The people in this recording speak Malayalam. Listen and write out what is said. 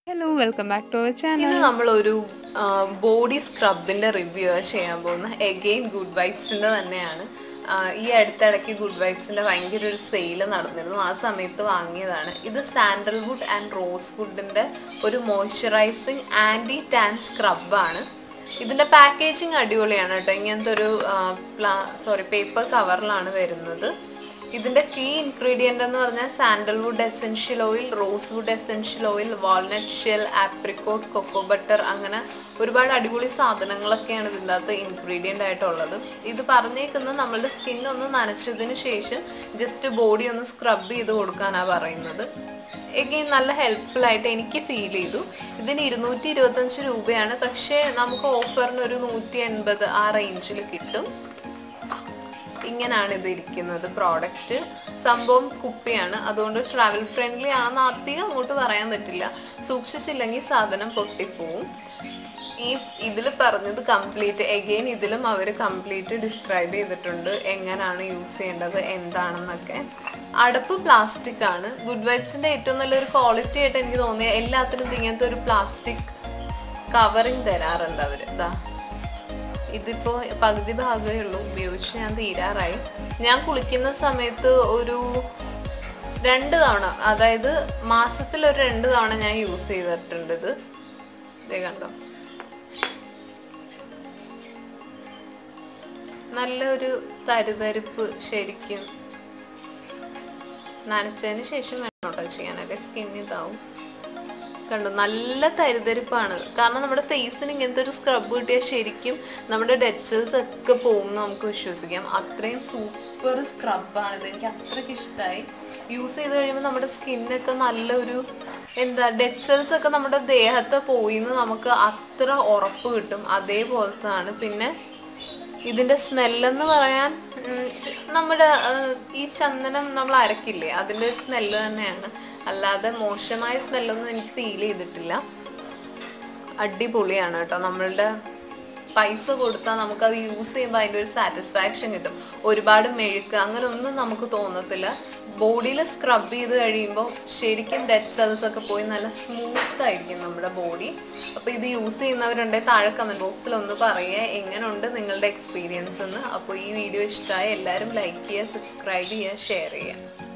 hello welcome back to our channel ഇന്ന് നമ്മളൊരു ബോഡി സ്ക്രബിന്റെ റിവ്യൂ ചെയ്യാൻ പോകുന്നത് എഗെയിൻ ഗുഡ് വൈബ്സിന്റെ തന്നെയാണ് ആ, ഈ അടുത്തിടയ്ക്ക് ഗുഡ് വൈബ്സിന്റെ ഭയങ്കര ഒരു സെയിൽ നടന്നിരുന്നു ആ സമയത്ത് വാങ്ങിയതാണ് ഇത് സാൻഡൽവുഡ് ആൻഡ് റോസ് വുഡിന്റെ ഒരു മോയ്സ്ചറൈസിങ് ആന്റി ടാൻ സ്ക്രബാണ് ഇതിന്റെ പാക്കേജിങ് അടിപൊളിയാണ് കേട്ടോ ഇങ്ങനത്തെ ഒരു സോറി പേപ്പർ കവറിലാണ് വരുന്നത് ഇതിന്റെ കീ ഇൻഗ്രീഡിയന്റ് എന്ന് പറഞ്ഞാൽ sandalwood essential oil rosewood essential oil walnut shell apricot cocoa butter അങ്ങനെ ഒരുപാട് അടിപൊളി സാധനങ്ങളൊക്കെയാണ് ഇതിൻ്റെ അകത്ത് ഇൻഗ്രീഡിയൻ്റ് ആയിട്ടുള്ളത് ഇത് പറഞ്ഞേക്കുന്നത് നമ്മളുടെ സ്കിൻ ഒന്ന് നനച്ചതിന് ശേഷം ജസ്റ്റ് ബോഡി ഒന്ന് സ്ക്രബ് ചെയ്ത് കൊടുക്കാനാണ് പറയുന്നത് എഗെയിൻ നല്ല ഹെൽപ്ഫുൾ ആയിട്ട് എനിക്ക് ഫീൽ ചെയ്തു ഇതിന് ഇരുന്നൂറ്റി ഇരുപത്തഞ്ച് രൂപയാണ് പക്ഷേ നമുക്ക് ഓഫറിന് ഒരു നൂറ്റി എൺപത് ആ റേഞ്ചിൽ കിട്ടും ഇങ്ങനെയാണ് ഇത് ഇരിക്കുന്നത് പ്രോഡക്റ്റ് സംഭവം കുപ്പിയാണ് അതുകൊണ്ട് ട്രാവൽ ഫ്രണ്ട്ലി ആണെന്ന് അധികം അങ്ങോട്ട് പറയാൻ പറ്റില്ല സൂക്ഷിച്ചില്ലെങ്കിൽ സാധനം പൊട്ടിപ്പോവും ഈ ഇതിൽ പറഞ്ഞത് കംപ്ലീറ്റ് എഗെയിൻ ഇതിലും അവർ കംപ്ലീറ്റ് ഡിസ്ക്രൈബ് ചെയ്തിട്ടുണ്ട് എങ്ങനെയാണ് യൂസ് ചെയ്യേണ്ടത് എന്താണെന്നൊക്കെ അടപ്പ് പ്ലാസ്റ്റിക് ആണ് ഗുഡ് വൈബ്സിന്റെ ഏറ്റവും നല്ലൊരു ക്വാളിറ്റി ആയിട്ട് എനിക്ക് തോന്നിയ എല്ലാത്തിനും ഇങ്ങനത്തെ ഒരു പ്ലാസ്റ്റിക് കവറിങ് തരാറുണ്ട് അവർ ഇതാ ഇതിപ്പോ പകുതി ഭാഗമേ ഉള്ളൂ ഉപയോഗിച്ച് ഞാൻ തീരാറായി ഞാൻ കുളിക്കുന്ന സമയത്ത് ഒരു രണ്ട് തവണ അതായത് മാസത്തിൽ ഒരു രണ്ട് തവണ ഞാൻ യൂസ് ചെയ്തിട്ടുണ്ട് ഇത് ദേ കണ്ടോ നല്ലൊരു തരുതരിപ്പ് ശരിക്കും നനച്ചതിന് ശേഷം വേണം കേട്ടോ ചെയ്യാനല്ലേ സ്കിൻ ഇതാവും കണ്ടോ നല്ല തരിതരിപ്പാണ് കാരണം നമ്മുടെ ഫേസിന് ഇങ്ങനത്തെ ഒരു സ്ക്രബ് കിട്ടിയാൽ ശരിക്കും നമ്മുടെ ഡെഡ് സെൽസ് ഒക്കെ പോകും എന്ന് നമുക്ക് വിശ്വസിക്കാം അത്രയും സൂപ്പർ സ്ക്രബാണ് ഇത് എനിക്ക് അത്രയ്ക്ക് ഇഷ്ടമായി യൂസ് ചെയ്ത് കഴിയുമ്പോൾ നമ്മുടെ സ്കിന്നൊക്കെ നല്ലൊരു എന്താ ഡെഡ് സെൽസ് ഒക്കെ നമ്മുടെ ദേഹത്ത് പോയി എന്ന് നമുക്ക് അത്ര ഉറപ്പ് കിട്ടും അതേപോലത്താണ് പിന്നെ ഇതിന്റെ സ്മെല്ലെന്ന് പറയാൻ ഉം, നമ്മുടെ ആ, ഈ ചന്ദനം നമ്മൾ അരക്കില്ലേ അതിന്റെ സ്മെല്ല് തന്നെയാണ് അല്ലാതെ മോശമായ സ്മെല്ലൊന്നും എനിക്ക് ഫീൽ ചെയ്തിട്ടില്ല അടിപൊളിയാണ് കേട്ടോ നമ്മളുടെ പൈസ കൊടുത്താൽ നമുക്കത് യൂസ് ചെയ്യുമ്പോൾ അതിൻ്റെ ഒരു സാറ്റിസ്ഫാക്ഷൻ കിട്ടും ഒരുപാട് മെഴുക്ക് അങ്ങനെ ഒന്നും നമുക്ക് തോന്നത്തില്ല ബോഡിയിൽ സ്ക്രബ് ചെയ്ത് കഴിയുമ്പോൾ ശരിക്കും ഡെഡ് സെൽസ് ഒക്കെ പോയി നല്ല സ്മൂത്ത് ആയിരിക്കും നമ്മുടെ ബോഡി അപ്പോൾ ഇത് യൂസ് ചെയ്യുന്നവരുണ്ടെങ്കിൽ താഴെ കമൻറ്റ് ബോക്സിൽ ഒന്ന് പറയുക എങ്ങനെയുണ്ട് നിങ്ങളുടെ എക്സ്പീരിയൻസ് എന്ന് അപ്പോൾ ഈ വീഡിയോ ഇഷ്ടമായ എല്ലാവരും ലൈക്ക് ചെയ്യുക സബ്സ്ക്രൈബ് ചെയ്യുക ഷെയർ ചെയ്യുക